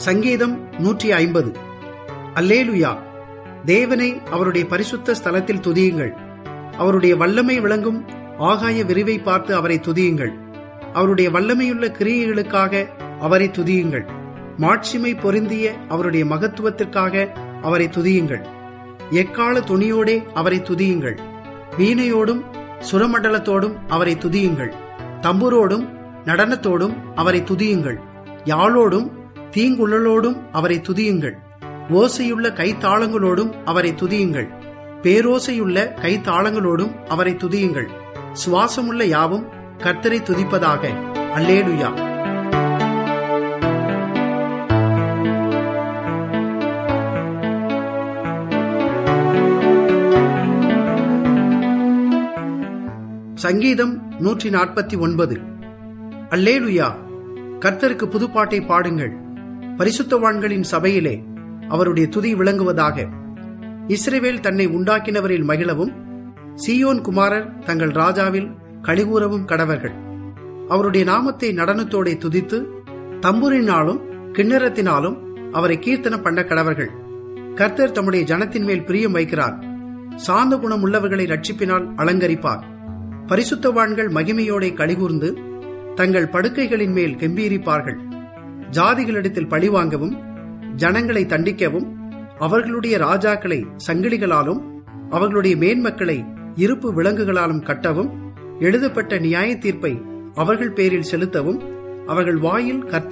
சங்கீதம் நூற்றி ஐம்பது அல்லேலுயா தேவனை அவருடைய பரிசுத்த ஸ்தலத்தில் துதியுங்கள் அவருடைய வல்லமை விளங்கும் ஆகாய விரிவை பார்த்து அவரை துதியுங்கள் அவருடைய வல்லமையுள்ள கிரியைகளுக்காக அவரை துதியுங்கள் மாட்சிமை பொருந்திய அவருடைய மகத்துவத்திற்காக அவரை துதியுங்கள் எக்கால துணியோடே அவரை துதியுங்கள் வீணையோடும் சுரமண்டலத்தோடும் அவரை துதியுங்கள் தம்புரோடும் நடனத்தோடும் அவரை துதியுங்கள் யாழோடும் தீங்குழலோடும் அவரை துதியுங்கள் ஓசையுள்ள கைத்தாளங்களோடும் அவரை துதியுங்கள் பேரோசையுள்ள கைத்தாளங்களோடும் அவரை துதியுங்கள் சுவாசமுள்ள யாவும் கர்த்தரை துதிப்பதாக அல்லேலுயா சங்கீதம் நூற்றி நாற்பத்தி ஒன்பது அல்லேலுயா கர்த்தருக்கு புதுப்பாட்டை பாடுங்கள் பரிசுத்தவான்களின் சபையிலே அவருடைய துதி விளங்குவதாக இஸ்ரேவேல் தன்னை உண்டாக்கினவரில் மகிழவும் சீயோன் குமாரர் தங்கள் ராஜாவில் கழிகூறவும் கடவர்கள் அவருடைய நாமத்தை நடனத்தோടെ துதித்து தம்புரினாலும் கிண்ணறத்தினாலும் அவரை கீர்த்தன பண்ண கடவர்கள் கர்த்தர் தம்முடைய ஜனத்தின் மேல் பிரியம் வைக்கிறார் சாந்த குணம் உள்ளவர்களை ரட்சிப்பினால் அலங்கரிப்பார் பரிசுத்தவான்கள் மகிமையோടെ கழிகூர்ந்து தங்கள் படுக்கைகளின் மேல் கெம்பீரிப்பார்கள் ஜாதிகளிடத்தில் பழிவாங்கவும் ஜனங்களை தண்டிக்கவும் அவர்களுடைய ராஜாக்களை சங்கிலிகளாலும் அவர்களுடைய மேன்மக்களை இருப்பு விலங்குகளாலும் கட்டவும் எழுதப்பட்ட நியாய தீர்ப்பை அவர்கள் பேரில் செலுத்தவும் அவர்கள் வாயில் கர்த்த